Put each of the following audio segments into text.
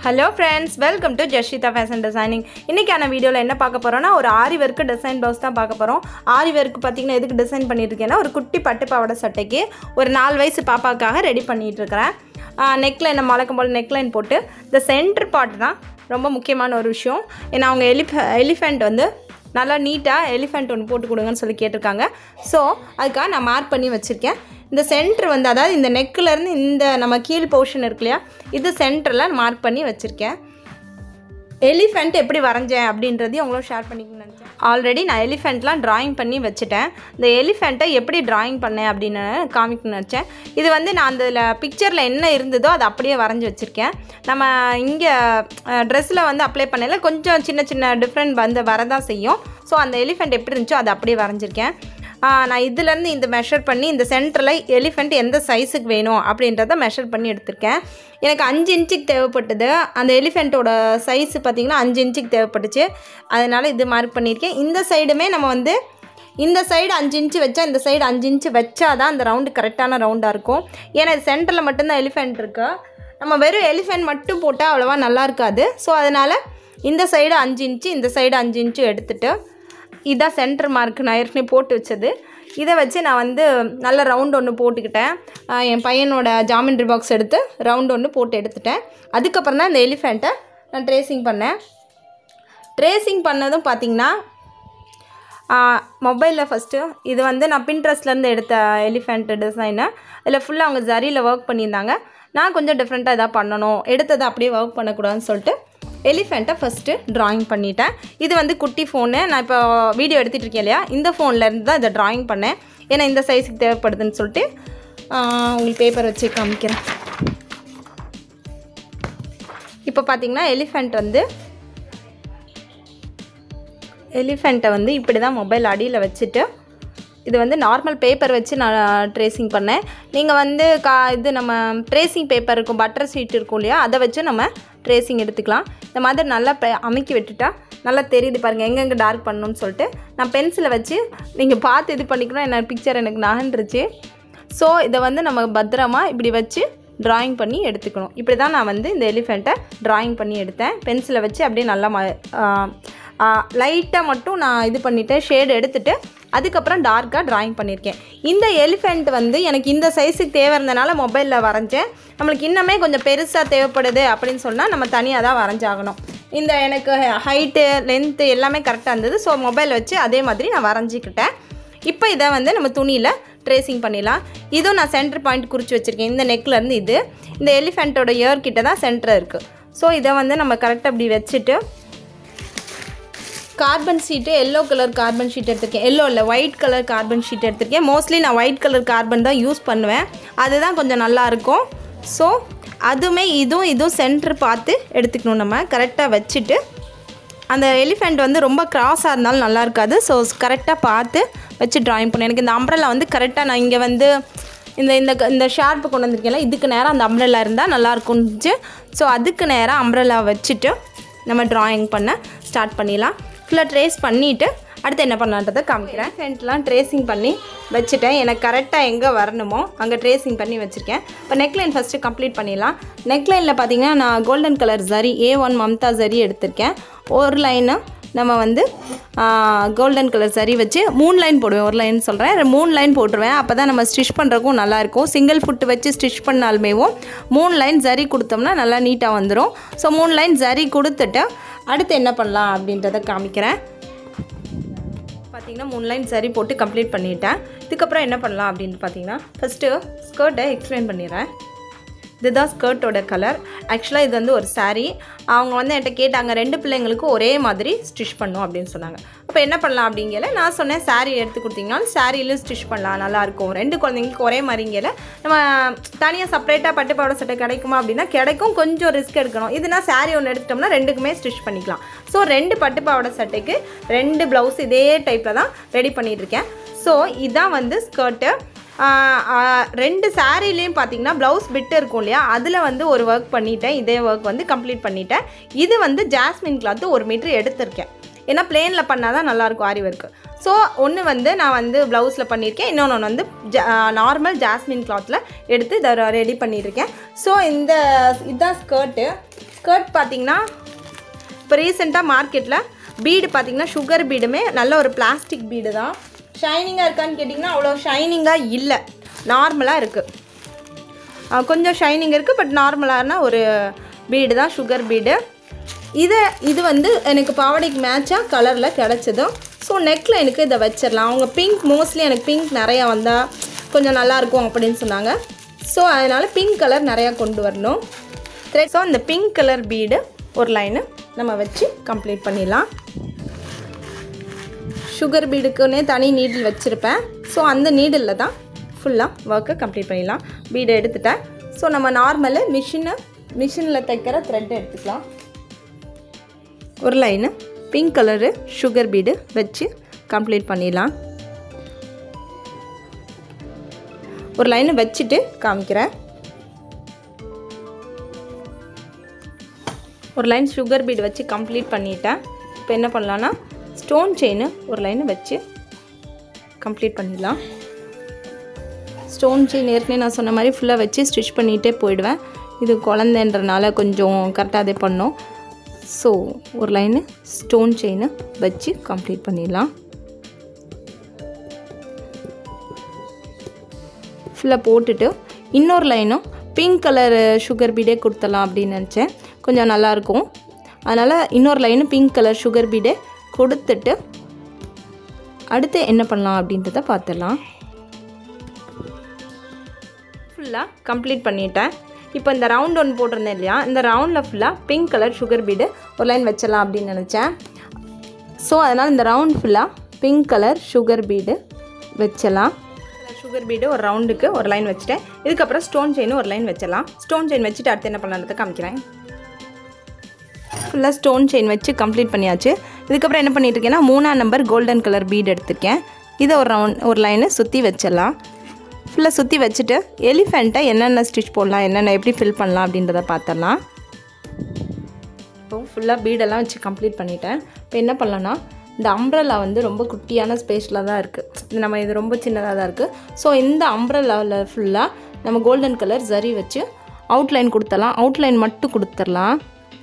hello friends welcome to Jashitha fashion designing இன்றைக்கான வீடியோவில் என்ன பார்க்க போகிறோம்னா ஒரு ஆரி ஒர்க்கு டிசைன் ப்ளவுஸ் தான் பார்க்க போகிறோம் ஆரி ஒர்க் பார்த்தீங்கன்னா எதுக்கு டிசைன் பண்ணியிருக்கேன்னா ஒரு குட்டி பட்டு பாவாடை சட்டைக்கு ஒரு நாலு வயசு பாப்பாக்காக ரெடி பண்ணிகிட்டு இருக்கிறேன் நெக்லைன் நம்ம வழக்கம் போல் நெக்லைன் போட்டு இந்த சென்டர் பார்ட் தான் ரொம்ப முக்கியமான ஒரு விஷயம் ஏன்னா அவங்க எலிஃப எலிஃபெண்ட் வந்து நல்லா நீட்டாக எலிஃபெண்ட் ஒன்று போட்டு கொடுங்கன்னு சொல்லி கேட்டிருக்காங்க ஸோ அதுக்காக நான் மார்க் பண்ணி வச்சுருக்கேன் இந்த சென்டர் வந்து அதாவது இந்த நெக்கிலேருந்து இந்த நம்ம கீழ் போர்ஷன் இருக்கு இல்லையா இது சென்டரில் மார்க் பண்ணி வச்சுருக்கேன் எலிஃபெண்ட் எப்படி வரைஞ்சேன் அப்படின்றதையும் உங்களும் ஷேர் பண்ணிக்கணும்னு நினச்சேன் ஆல்ரெடி நான் எலிஃபெண்ட்லாம் ட்ராயிங் பண்ணி வச்சுட்டேன் இந்த எலிஃபெண்ட்டை எப்படி ட்ராயிங் பண்ணேன் அப்படின்னு காமிக்கணும்னு நினச்சேன் இது வந்து நான் அந்த பிக்சரில் என்ன இருந்ததோ அதை அப்படியே வரைஞ்சி வச்சுருக்கேன் நம்ம இங்கே ட்ரெஸ்ஸில் வந்து அப்ளை பண்ணல கொஞ்சம் சின்ன சின்ன டிஃப்ரெண்ட் வந்து வரதான் செய்யும் ஸோ அந்த எலிஃபெண்ட் எப்படி இருந்துச்சோ அதை அப்படியே வரைஞ்சிருக்கேன் ஆ, நான் இதுலேருந்து இந்த மெஷர் பண்ணி இந்த சென்டரில் எலிஃபெண்ட் எந்த சைஸுக்கு வேணும் அப்படின்றத மெஷர் பண்ணி எடுத்திருக்கேன் எனக்கு அஞ்சு இன்ச்சுக்கு தேவைப்பட்டது அந்த எலிஃபெண்ட்டோட சைஸ் பார்த்திங்கன்னா அஞ்சு இன்ச்சுக்கு தேவைப்பட்டுச்சு அதனால் இது மார்க் பண்ணியிருக்கேன் இந்த சைடுமே நம்ம வந்து இந்த சைடு அஞ்சு இன்ச்சு வச்சா இந்த சைடு அஞ்சு இன்ச்சு வச்சா தான் அந்த ரவுண்டு கரெக்டான ரவுண்டாக இருக்கும் ஏன்னா இது சென்டரில் மட்டும்தான் எலிஃபெண்ட் இருக்கு நம்ம வெறும் எலிஃபெண்ட் மட்டும் போட்டால் அவ்வளோவா நல்லா இருக்காது ஸோ அதனால் இந்த சைடு அஞ்சு இன்ச்சு இந்த சைடு அஞ்சு இன்ச்சு எடுத்துட்டு இதான் சென்டர் மார்க் நான் ஏற்கனவே போட்டு வச்சது இதை வச்சு நான் வந்து நல்ல ரவுண்ட் ஒன்று போட்டுக்கிட்டேன் ஆஹ் என் பையனோட ஜாமெண்ட்ரி பாக்ஸ் எடுத்து ரவுண்ட் ஒன்று போட்டு எடுத்துட்டேன் அதுக்கப்புறம் தான் இந்த எலிஃபெண்ட்டை நான் ட்ரேசிங் பண்ணேன் ட்ரேசிங் பண்ணதும் பார்த்திங்கன்னா மொபைலில் ஃபஸ்ட்டு இது வந்து நான் பின்ட்ரெஸ்ட்லேருந்து எடுத்த எலிஃபெண்ட் டிசைனு இதில் ஃபுல்லாக அவங்க ஜரியில் ஒர்க் பண்ணியிருந்தாங்க நான் கொஞ்சம் டிஃப்ரெண்ட்டாக எதாவது பண்ணணும் எடுத்ததை அப்படியே ஒர்க் பண்ணக்கூடாதுன்னு சொல்லிட்டு எலிஃபெண்ட்டை ஃபஸ்ட்டு ட்ராயிங் பண்ணிட்டேன் இது வந்து குட்டி ஃபோனு நான் இப்போ வீடியோ எடுத்துகிட்டு இருக்கேன் இல்லையா இந்த ஃபோனில் இருந்து தான் இதை ட்ராயிங் பண்ணேன் ஏன்னா இந்த சைஸுக்கு தேவைப்படுதுன்னு சொல்லிட்டு ஆஹ் உங்களுக்கு பேப்பர் வச்சு காமிக்கிறேன் இப்போ பார்த்தீங்கன்னா எலிஃபெண்ட் வந்து எலிஃபெண்ட்டை வந்து இப்படி தான் மொபைல் அடியில் வச்சுட்டு இது வந்து நார்மல் பேப்பர் வச்சு நான் ட்ரேசிங் பண்ணேன் நீங்கள் வந்து கா இது நம்ம ட்ரேசிங் பேப்பர் இருக்கும் பட்டர் ஷீட் இருக்கும் இல்லையா அதை வச்சு நம்ம ட்ரேசிங் எடுத்துக்கலாம் இந்த மாதிரி நல்லா ப- அமுக்கி விட்டுட்டா நல்லா தெரியுது பாருங்கள் எங்கெங்கே டார்க் பண்ணணும்னு சொல்லிட்டு நான் பென்சிலை வச்சு நீங்கள் பார்த்து இது பண்ணிக்கணும் என்ன பிக்சர் எனக்கு நகன்றுச்சு ஸோ இதை வந்து நம்ம பத்திரமா இப்படி வச்சு ட்ராயிங் பண்ணி எடுத்துக்கணும் இப்படி தான் நான் வந்து இந்த எலிஃபெண்ட்டை ட்ராயிங் பண்ணி எடுத்தேன் பென்சிலை வச்சு அப்படியே நல்லா ம லைட்டாக மட்டும் நான் இது பண்ணிவிட்டேன் ஷேடு எடுத்துட்டு அதுக்கப்புறம் டார்க்காக ட்ராயிங் பண்ணியிருக்கேன் இந்த எலிஃபெண்ட் வந்து எனக்கு இந்த சைஸுக்கு தேவை இருந்தனால மொபைலில் வரைஞ்சேன் நம்மளுக்கு இன்னுமே கொஞ்சம் பெருசாக தேவைப்படுது அப்படின்னு சொன்னால் நம்ம தனியாக தான் வரைஞ்சாகணும் இந்த எனக்கு ஹைட்டு லென்த்து எல்லாமே கரெக்டாக இருந்தது ஸோ மொபைல் வச்சு அதே மாதிரி நான் வரைஞ்சிக்கிட்டேன் இப்போ இதை வந்து நம்ம துணியில் ட்ரேசிங் பண்ணிடலாம் இதுவும் நான் சென்டர் பாயிண்ட் குறித்து வச்சுருக்கேன் இந்த நெக்லேருந்து இது இந்த எலிஃபெண்ட்டோட இயர் கிட்ட தான் சென்டர் இருக்குது ஸோ இதை வந்து நம்ம கரெக்டாக இப்படி வச்சுட்டு carbon sheet yellow colour carbon sheet எடுத்திருக்கேன் எல்லோ இல்லை ஒயிட் கலர் கார்பன் ஷீட் எடுத்திருக்கேன் மோஸ்ட்லி நான் ஒயிட் கலர் கார்பன் தான் யூஸ் பண்ணுவேன் அதுதான் கொஞ்சம் நல்லா இருக்கும் ஸோ அதுவுமே இதுவும் இதுவும் சென்டர் பார்த்து எடுத்துக்கணும் நம்ம கரெக்டாக வச்சுட்டு அந்த எலிஃபெண்ட் வந்து ரொம்ப கிராஸாக இருந்தாலும் நல்லா இருக்காது ஸோ கரெக்டாக பார்த்து வச்சு ட்ராயிங் பண்ணேன் எனக்கு இந்த அம்ப்ரெல்லா வந்து கரெக்டாக நான் இங்கே வந்து இந்த இந்த க- இந்த ஷார்ப்பு கொண்டு வந்திருக்கேன்ல இதுக்கு நேரம் அந்த அம்ப்ரெல்லா இருந்தால் நல்லா இருக்கும்னுச்சு ஸோ அதுக்கு நேரம் அம்ப்ரெல்லா வச்சுட்டு நம்ம ட்ராயிங் பண்ண ஸ்டார்ட் பண்ணிடலாம் ஃபுல்லாக ட்ரேஸ் பண்ணிவிட்டு அடுத்து என்ன பண்ணலான்றதை காமிக்கிறேன் ஃப்ரெண்ட்லாம் ட்ரேசிங் பண்ணி வச்சுட்டேன் எனக்கு கரெக்டாக எங்கே வரணுமோ அங்கே ட்ரேசிங் பண்ணி வச்சுருக்கேன் இப்போ நெக்லைன் ஃபஸ்ட்டு கம்ப்ளீட் பண்ணிடலாம் நெக்லைனில் பார்த்தீங்கன்னா நான் golden colour zari A one Mamta zari எடுத்திருக்கேன் ஒரு லைனு நம்ம வந்து கோல்டன் கலர் சரி வச்சு மூணு லைன் போடுவேன் ஒரு லைன் சொல்கிறேன் மூணு லைன் போட்டுருவேன் அப்போ தான் நம்ம ஸ்டிச் பண்ணுறக்கும் நல்லாயிருக்கும் சிங்கிள் ஃபுட்டு வச்சு ஸ்டிச் பண்ணாலுமேவும் மூணு லைன் ஜரி கொடுத்தோம்னா நல்லா நீட்டாக வந்துடும் ஸோ மூணு லைன் ஜரி கொடுத்துட்டு அடுத்து என்ன பண்ணலாம் அப்படின்றத காமிக்கிறேன் பார்த்தீங்கன்னா மூணு லைன் சரி போட்டு கம்ப்ளீட் பண்ணிட்டேன் இதுக்கப்புறம் என்ன பண்ணலாம் அப்படின்னு பார்த்தீங்கன்னா ஃபஸ்ட்டு ஸ்கர்ட்டை எக்ஸ்பிளைன் பண்ணிடுறேன் இதுதான் ஸ்கர்ட்டோட கலர் ஆக்சுவலாக இது வந்து ஒரு saree அவங்க வந்து என்கிட்ட கேட்டாங்க ரெண்டு பிள்ளைங்களுக்கும் ஒரே மாதிரி ஸ்டிச் பண்ணும் அப்படின்னு சொன்னாங்க அப்போ என்ன பண்ணலாம் அப்படிங்கல நான் சொன்னேன் saree எடுத்து கொடுத்தீங்கனாலும் சாரியிலும் ஸ்டிச் பண்ணலாம் நல்லாயிருக்கும் ரெண்டு குழந்தைங்களுக்கு ஒரே மாதிரிங்கல நம்ம தனியாக செப்பரேட்டாக பட்டு பாவாடை சட்டை கிடைக்குமா அப்படின்னா கிடைக்கும் கொஞ்சம் ரிஸ்க் எடுக்கணும் இதுனா saree ஒன்று எடுத்துட்டோம்னா ரெண்டுக்குமே ஸ்டிச் பண்ணிக்கலாம் ஸோ ரெண்டு பட்டு பாவாடை சட்டைக்கு ரெண்டு ப்ளவுஸ் இதே டைப்பில் தான் ரெடி பண்ணிட்டு இருக்கேன் ஸோ இதான் வந்து ஸ்கர்ட்டு ரெண்டு சாரீலேயும் பார்த்தீங்கன்னா ப்ளவுஸ் பிட்டு இருக்கும் இல்லையா அதில் வந்து ஒரு ஒர்க் பண்ணிட்டேன் இதே ஒர்க் வந்து கம்ப்ளீட் பண்ணிட்டேன் இது வந்து ஜாஸ்மின் கிளாத்து ஒரு மீட்ரு எடுத்திருக்கேன் ஏன்னா பிளேனில் பண்ணால் தான் நல்லாயிருக்கும் ஆரி ஒர்க்கு ஸோ ஒன்று வந்து நான் வந்து ப்ளவுஸில் பண்ணியிருக்கேன் இன்னொன்று ஒன்று வந்து நார்மல் ஜாஸ்மின் கிளாத்தில் எடுத்து இதை ரெடி பண்ணியிருக்கேன் ஸோ இந்த இதுதான் ஸ்கர்ட்டு ஸ்கர்ட் பார்த்தீங்கன்னா இப்போ ரீசெண்டாக மார்க்கெட்டில் பீடு பார்த்தீங்கன்னா சுகர் பீடுமே நல்ல ஒரு பிளாஸ்டிக் பீடு தான் ஷைனிங்காக இருக்கான்னு கேட்டிங்கன்னா அவ்வளோ ஷைனிங்காக இல்லை நார்மலாக இருக்குது கொஞ்சம் ஷைனிங் இருக்குது பட் நார்மலான ஒரு பீடு தான் சுகர் பீடு இதை இது வந்து எனக்கு பாவாடைக்கு மேட்சாக கலரில் கிடச்சதும் ஸோ நெக்கில் எனக்கு இதை வச்சிடலாம் அவங்க பிங்க் மோஸ்ட்லி எனக்கு பிங்க் நிறையா வந்தால் கொஞ்சம் நல்லாயிருக்கும் அப்படின்னு சொன்னாங்க ஸோ அதனால் பிங்க் கலர் நிறையா கொண்டு வரணும் ஸோ இந்த பிங்க் கலர் பீடு ஒரு லைனு நம்ம வச்சு கம்ப்ளீட் பண்ணிடலாம் சுகர் பீடுக்குன்னே தனி நீடில் வச்சுருப்பேன் ஸோ அந்த நீடில் தான் ஃபுல்லாக ஒர்க்கை கம்ப்ளீட் பண்ணிடலாம் பீடை எடுத்துட்டேன் ஸோ நம்ம நார்மலு மிஷினை மிஷினில் தைக்கிற த்ரெட் எடுத்துக்கலாம் ஒரு line pink colour sugar bead வச்சு கம்ப்ளீட் பண்ணிடலாம் ஒரு லைனை வச்சுட்டு காமிக்கிறேன் ஒரு லைன் சுகர் பீடு வச்சு கம்ப்ளீட் பண்ணிட்டேன் இப்போ என்ன பண்ணலான்னா ஸ்டோன் செயின் ஒரு லைன் வச்சு கம்ப்ளீட் பண்ணிடலாம் ஸ்டோன் செயின் ஏற்கனவே நான் சொன்ன மாதிரி ஃபுல்லாக வச்சு ஸ்டிச் பண்ணிகிட்டே போயிடுவேன் இது குழந்தைன்றனால கொஞ்சம் கரெக்டாக அதே பண்ணோம் ஸோ ஒரு லைனு ஸ்டோன் செயினை வச்சு கம்ப்ளீட் பண்ணிடலாம் ஃபுல்லாக போட்டுட்டு இன்னொரு லைனும் பிங்க் கலர் சுகர் பீடே கொடுத்துடலாம் அப்படின்னு நினச்சேன் கொஞ்சம் நல்லாயிருக்கும் அதனால் இன்னொரு லைனு பிங்க் கலர் சுகர் பீடே கொடுத்துட்டு அடுத்து என்ன பண்ணலாம் அப்படின்றத பார்த்துடலாம் ஃபுல்லாக கம்ப்ளீட் பண்ணிட்டேன் இப்போ இந்த ரவுண்ட் ஒன்று போட்டிருந்தேன் இல்லையா இந்த ரவுண்டில் ஃபுல்லாக பிங்க் கலர் சுகர் பீடு ஒரு லைன் வச்சிடலாம் அப்படின்னு நினச்சேன் ஸோ அதனால் இந்த ரவுண்ட் ஃபுல்லாக பிங்க் கலர் சுகர் பீடு வச்சிடலாம் சுகர் பீடு ஒரு ரவுண்டுக்கு ஒரு லைன் வச்சுட்டேன் இதுக்கப்புறம் ஸ்டோன் செயின் ஒரு லைன் வச்சிடலாம் ஸ்டோன் செயின் வச்சுட்டு அடுத்து என்ன பண்ணலான்றதை காமிக்கிறேன் ஃபுல்லாக ஸ்டோன் செயின் வச்சு கம்ப்ளீட் பண்ணியாச்சு இதுக்கப்புறம் என்ன பண்ணிட்டு இருக்கேன்னா மூணாம் நம்பர் கோல்டன் கலர் பீட் எடுத்திருக்கேன் இதை ஒரு ரவுண்ட் ஒரு லைனு சுற்றி வச்சிடலாம் ஃபுல்லாக சுற்றி வச்சுட்டு எலிஃபெண்ட்டை என்னென்ன ஸ்டிச் போடலாம் என்னென்ன எப்படி ஃபில் பண்ணலாம் அப்படின்றத பார்த்துடலாம் இப்போ ஃபுல்லாக பீடெல்லாம் வச்சு கம்ப்ளீட் பண்ணிட்டேன் இப்போ என்ன பண்ணலான்னா இந்த அம்ப்ரல்லா வந்து ரொம்ப குட்டியான ஸ்பேஸில் தான் இருக்குது நம்ம இது ரொம்ப சின்னதாக தான் இருக்குது ஸோ இந்த அம்ப்ரல்லாவில் ஃபுல்லாக நம்ம கோல்டன் கலர் ஜரி வச்சு அவுட்லைன் கொடுத்துடலாம் அவுட்லைன் மட்டும் கொடுத்துடலாம்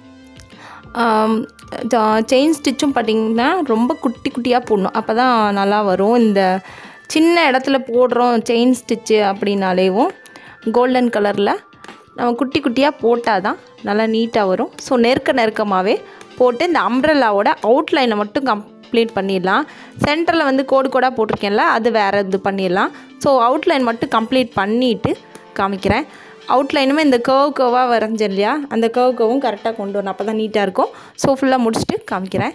செயின் ஸ்டிச்சும் பார்த்திங்கன்னா ரொம்ப குட்டி குட்டியாக போடணும் அப்போ தான் நல்லா வரும் இந்த சின்ன இடத்துல போடுறோம் செயின் ஸ்டிச்சு அப்படின்னாலேவும் கோல்டன் கலரில் நம்ம குட்டி குட்டியாக போட்டால் தான் நல்லா நீட்டாக வரும் ஸோ நெருக்க நெருக்கமாகவே போட்டு இந்த அம்ப்ரல்லாவோட அவுட்லைனை மட்டும் கம்ப்ளீட் பண்ணிடலாம் சென்டரில் வந்து கோடு கோடாக போட்டிருக்கேன்ல அது வேறு இது பண்ணிடலாம் ஸோ அவுட்லைன் மட்டும் கம்ப்ளீட் பண்ணிவிட்டு காமிக்கிறேன் அவுட்லைனுமே இந்த கர்வ் கர்வாக வரைஞ்சேன் இல்லையா அந்த கர்வ் கர்வும் கரெக்டாக கொண்டு வரணும் அப்போ தான் நீட்டாக இருக்கும் ஸோ ஃபுல்லாக முடிச்சுட்டு காமிக்கிறேன்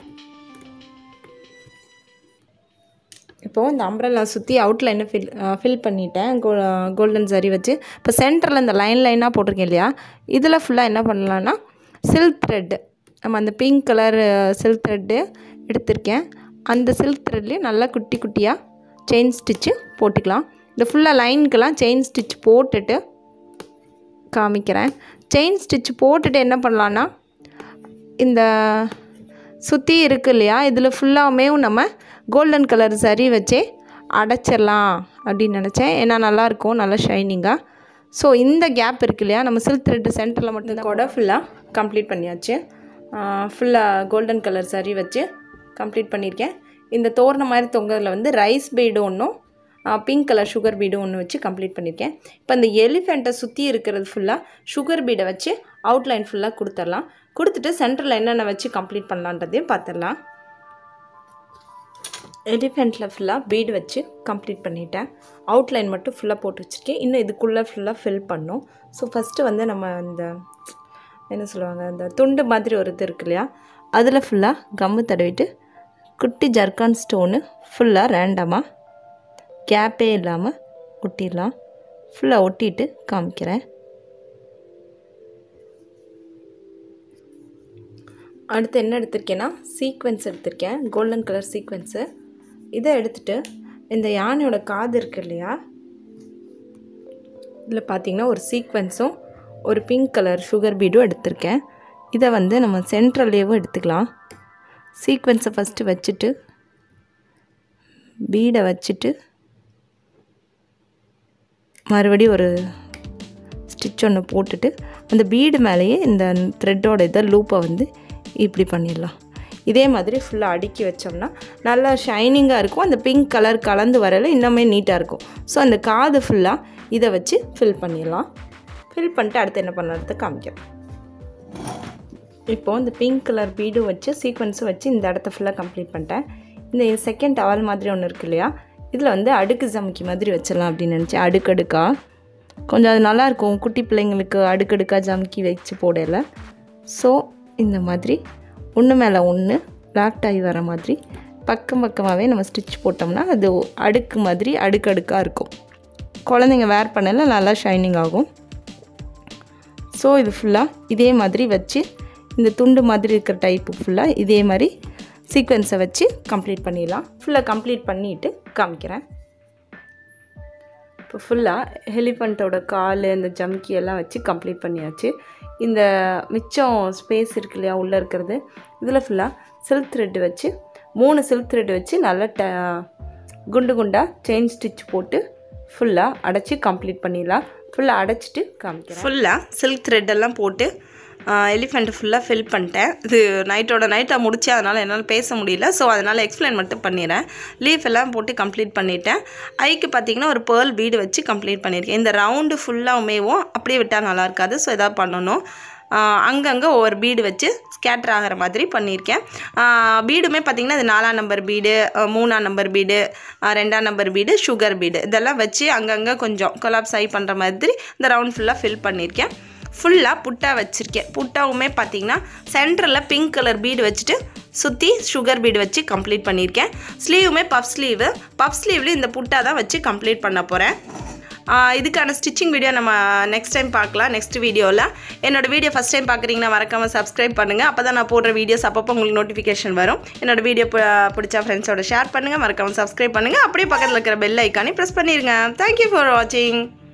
இப்போது இந்த அம்ப்ரல்லா சுற்றி அவுட்லைனை ஃபில் ஃபில் பண்ணிட்டேன் கோ கோல்டன் சரி வச்சு இப்போ சென்டரில் இந்த லைன் லைனாக போட்டிருக்கேன் இல்லையா இதில் ஃபுல்லாக என்ன பண்ணலான்னா சில்க் த்ரெட்டு நம்ம அந்த பிங்க் கலர் சில்க் த்ரெட்டு எடுத்திருக்கேன் அந்த சில்க் த்ரெட்லேயே நல்லா குட்டி குட்டியாக செயின் ஸ்டிச்சு போட்டுக்கலாம் இந்த ஃபுல்லாக லைனுக்கெல்லாம் செயின் ஸ்டிச் போட்டுட்டு காமிக்கிறேன் செயின் ஸ்டிச் போட்டுட்டு என்ன பண்ணலான்னா இந்த சுற்றி இருக்கு இல்லையா இதில் ஃபுல்லாமே நம்ம கோல்டன் கலர் சரி வச்சே அடைச்சிடலாம் அப்படின்னு நினச்சேன் ஏன்னா நல்லாயிருக்கும் நல்லா ஷைனிங்காக ஸோ இந்த கேப் இருக்கு இல்லையா நம்ம சில்க் த்ரெட் சென்டரில் மட்டும் கூட ஃபுல்லாக கம்ப்ளீட் பண்ணியாச்சு ஃபுல்லாக கோல்டன் கலர் சரி வச்சு கம்ப்ளீட் பண்ணியிருக்கேன் இந்த தோரண மாதிரி தொங்குறதுல வந்து ரைஸ் பீடு ஒன்றும் பிங்க் கலர் சுகர் பீடு ஒன்று வச்சு கம்ப்ளீட் பண்ணியிருக்கேன் இப்போ இந்த எலிஃபெண்ட்டை சுற்றி இருக்கிறது ஃபுல்லாக சுகர் பீடை வச்சு அவுட்லைன் ஃபுல்லாக கொடுத்துடலாம் கொடுத்துட்டு சென்டரில் என்னென்ன வச்சு கம்ப்ளீட் பண்ணலான்றதையும் பார்த்துடலாம் எலிஃபெண்ட்டில் ஃபுல்லாக பீடு வச்சு கம்ப்ளீட் பண்ணிட்டேன் அவுட்லைன் மட்டும் ஃபுல்லாக போட்டு வச்சுருக்கேன் இன்னும் இதுக்குள்ளே ஃபுல்லாக ஃபில் பண்ணும் ஸோ ஃபஸ்ட்டு வந்து நம்ம இந்த என்ன சொல்லுவாங்க இந்த துண்டு மாதிரி ஒரு இது இருக்கு இல்லையா அதில் ஃபுல்லாக கம்மு தடவிட்டு குட்டி ஜர்கான் ஸ்டோனு ஃபுல்லாக ரேண்டமாக கேப்பே இல்லாமல் ஒட்டிடலாம் ஃபுல்லாக ஒட்டிட்டு காமிக்கிறேன் அடுத்து என்ன எடுத்திருக்கேன்னா சீக்வென்ஸ் எடுத்திருக்கேன் கோல்டன் கலர் சீக்வென்ஸு இதை எடுத்துட்டு இந்த யானையோட காது இருக்கு இல்லையா இதில் பார்த்தீங்கன்னா ஒரு சீக்வென்ஸும் ஒரு பிங்க் கலர் சுகர் பீடும் எடுத்திருக்கேன் இதை வந்து நம்ம சென்ட்ரல்லேயும் எடுத்துக்கலாம் சீக்வென்ஸை ஃபஸ்ட்டு வச்சுட்டு பீடை வச்சுட்டு மறுபடியும் ஒரு ஸ்டிச் ஒன்று போட்டுட்டு அந்த பீடு மேலேயே இந்த த்ரெட்டோட இதை லூப்பை வந்து இப்படி பண்ணிடலாம் இதே மாதிரி ஃபுல்லாக அடுக்கி வச்சோம்னா நல்லா ஷைனிங்காக இருக்கும் அந்த பிங்க் கலர் கலந்து வரல இன்னுமே நீட்டாக இருக்கும் ஸோ அந்த காது ஃபுல்லாக இதை வச்சு ஃபில் பண்ணிடலாம் ஃபில் பண்ணிட்டு அடுத்து என்ன பண்ணுறது காமிக்கிறேன் இப்போது இந்த பிங்க் கலர் பீடும் வச்சு சீக்வன்ஸும் வச்சு இந்த இடத்த ஃபுல்லாக கம்ப்ளீட் பண்ணிட்டேன் இந்த செகண்ட் டவல் மாதிரி ஒன்று இருக்கு இல்லையா இதில் வந்து அடுக்கு ஜமுக்கி மாதிரி வச்சிடலாம் அப்படின்னு நினச்சேன் அடுக்கடுக்காக கொஞ்சம் அது நல்லாயிருக்கும் குட்டி பிள்ளைங்களுக்கு அடுக்கடுக்காக ஜமுக்கி வச்சு போடல ஸோ இந்த மாதிரி ஒன்று மேலே ஒன்று லாக்ட் ஆகி வர மாதிரி பக்கம் பக்கமாகவே நம்ம ஸ்டிச் போட்டோம்னா அது அடுக்கு மாதிரி அடுக்கடுக்காக இருக்கும் குழந்தைங்க வேர் பண்ணல நல்லா ஷைனிங் ஆகும் ஸோ இது ஃபுல்லாக இதே மாதிரி வச்சு இந்த துண்டு மாதிரி இருக்கிற டைப்பு ஃபுல்லாக இதே மாதிரி சீக்வென்ஸை வச்சு கம்ப்ளீட் பண்ணிடலாம் ஃபுல்லாக கம்ப்ளீட் பண்ணிவிட்டு காமிக்கிறேன் இப்போ ஃபுல்லாக எலிஃபண்ட்டோட கால் இந்த ஜம்கி எல்லாம் வச்சு கம்ப்ளீட் பண்ணியாச்சு இந்த மிச்சம் ஸ்பேஸ் இருக்கு இல்லையா உள்ளே இருக்கிறது இதில் ஃபுல்லாக சில்க் த்ரெட் வச்சு மூணு சில்க் த்ரெட் வச்சு நல்லா ட குண்டு குண்டாக செயின் ஸ்டிச் போட்டு ஃபுல்லாக அடைச்சி கம்ப்ளீட் பண்ணிடலாம் ஃபுல்லாக அடைச்சிட்டு காமிக்கிறேன் ஃபுல்லாக சில்க் த்ரெட் எல்லாம் போட்டு எலிஃபெண்ட் ஃபுல்லாக ஃபில் பண்ணிட்டேன் இது நைட்டோட நைட்டாக முடிச்சு அதனால் என்னால் பேச முடியல ஸோ அதனால் எக்ஸ்பிளைன் மட்டும் பண்ணிடுறேன் லீஃப் எல்லாம் போட்டு கம்ப்ளீட் பண்ணிட்டேன் ஐக்கு பார்த்தீங்கன்னா ஒரு பேர்ல் பீடு வச்சு கம்ப்ளீட் பண்ணியிருக்கேன் இந்த ரவுண்டு ஃபுல்லாகவுமேவும் அப்படியே விட்டால் நல்லா இருக்காது ஸோ எதாவது பண்ணணும் அங்கங்கே ஒவ்வொரு பீடு வச்சு ஸ்கேட்டர் ஆகிற மாதிரி பண்ணியிருக்கேன் பீடுமே பார்த்திங்கன்னா இது நாலாம் நம்பர் பீடு மூணாம் நம்பர் பீடு ரெண்டாம் நம்பர் பீடு சுகர் பீடு இதெல்லாம் வச்சு அங்கங்கே கொஞ்சம் கொலாப்ஸ் ஆகி பண்ணுற மாதிரி இந்த ரவுண்ட் ஃபுல்லாக ஃபில் பண்ணியிருக்கேன் ஃபுல்லாக புட்டா வச்சுருக்கேன் புட்டாவுமே பார்த்தீங்கன்னா சென்டரில் பிங்க் கலர் பீடு வச்சுட்டு சுற்றி சுகர் பீடு வச்சு கம்ப்ளீட் பண்ணியிருக்கேன் ஸ்லீவுமே பஃப் ஸ்லீவு பஃப் ஸ்லீவ்லேயும் இந்த புட்டா தான் வச்சு கம்ப்ளீட் பண்ண போகிறேன் இதுக்கான ஸ்டிச்சிங் வீடியோ நம்ம நெக்ஸ்ட் டைம் பார்க்கலாம் நெக்ஸ்ட் வீடியோவில் என்னோட வீடியோ ஃபஸ்ட் டைம் பார்க்குறீங்கன்னா மறக்காமல் சப்ஸ்கிரைப் பண்ணுங்கள் அப்போ தான் நான் போடுற வீடியோஸ் அப்பப்போ உங்களுக்கு நோட்டிஃபிகேஷன் வரும் என்னோட வீடியோ பிடிச்சா ஃப்ரெண்ட்ஸோட ஷேர் பண்ணுங்கள் மறக்காமல் சப்ஸ்கிரைப் பண்ணுங்கள் அப்படியே பக்கத்தில் இருக்கிற பெல் ஐக்கானே ப்ரெஸ் பண்ணிடுங்க தேங்க்யூ ஃபார் வாட்சிங்